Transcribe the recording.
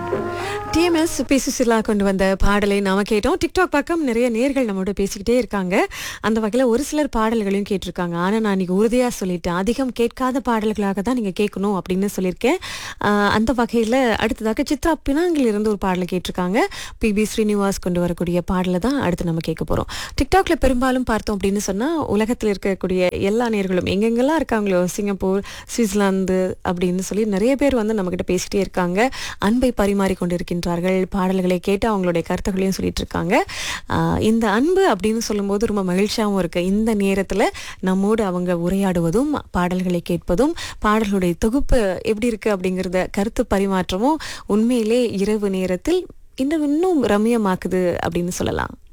TMS B Susheela கொண்டு வந்த பாடலை நாம கேட்டோம் டிக்டாக் பக்கம் நிறைய நேர்கள் நம்மளோட பேசிக்கிட்டே இருக்காங்க அந்த வகையில் ஒரு சிலர் பாடல்களையும் கேட்டிருக்காங்க ஆனால் நான் இன்னைக்கு உறுதியாக சொல்லிட்டேன் அதிகம் கேட்காத பாடல்களாக தான் நீங்கள் கேட்கணும் அப்படின்னு சொல்லியிருக்கேன் ஆஹ் அந்த வகையில் அடுத்ததாக சித்ரா பினாங்கில் இருந்து ஒரு பாடலை கேட்டிருக்காங்க பிபி ஸ்ரீனிவாஸ் கொண்டு வரக்கூடிய பாடலை தான் அடுத்து நம்ம கேட்க போகிறோம் டிக்டாக்ல பெரும்பாலும் பார்த்தோம் அப்படின்னு சொன்னால் உலகத்தில் இருக்கக்கூடிய எல்லா நேர்களும் எங்கெங்கெல்லாம் இருக்காங்களோ சிங்கப்பூர் சுவிட்சர்லாந்து அப்படின்னு சொல்லி நிறைய பேர் வந்து நம்மக்கிட்ட பேசிட்டே இருக்காங்க அன்பை பரிமாறி கொண்டிருக்கின்றார்கள் பாடல்களை கேட்டு அவங்களுடைய கருத்துக்களையும் சொல்லிட்டு இருக்காங்க ஆஹ் இந்த அன்பு அப்படின்னு சொல்லும்போது ரொம்ப மகிழ்ச்சியாகவும் இருக்கு இந்த நேரத்தில் நம்மோடு அவங்க உரையாடுவதும் பாடல்களை கேட்பதும் பாடல்களுடைய தொகுப்பு எப்படி இருக்கு அப்படிங்கிறத கருத்து பரிமாற்றமும் உண்மையிலே இரவு நேரத்தில் இன்னும் இன்னும் ரம்யமாக்குது அப்படின்னு சொல்லலாம்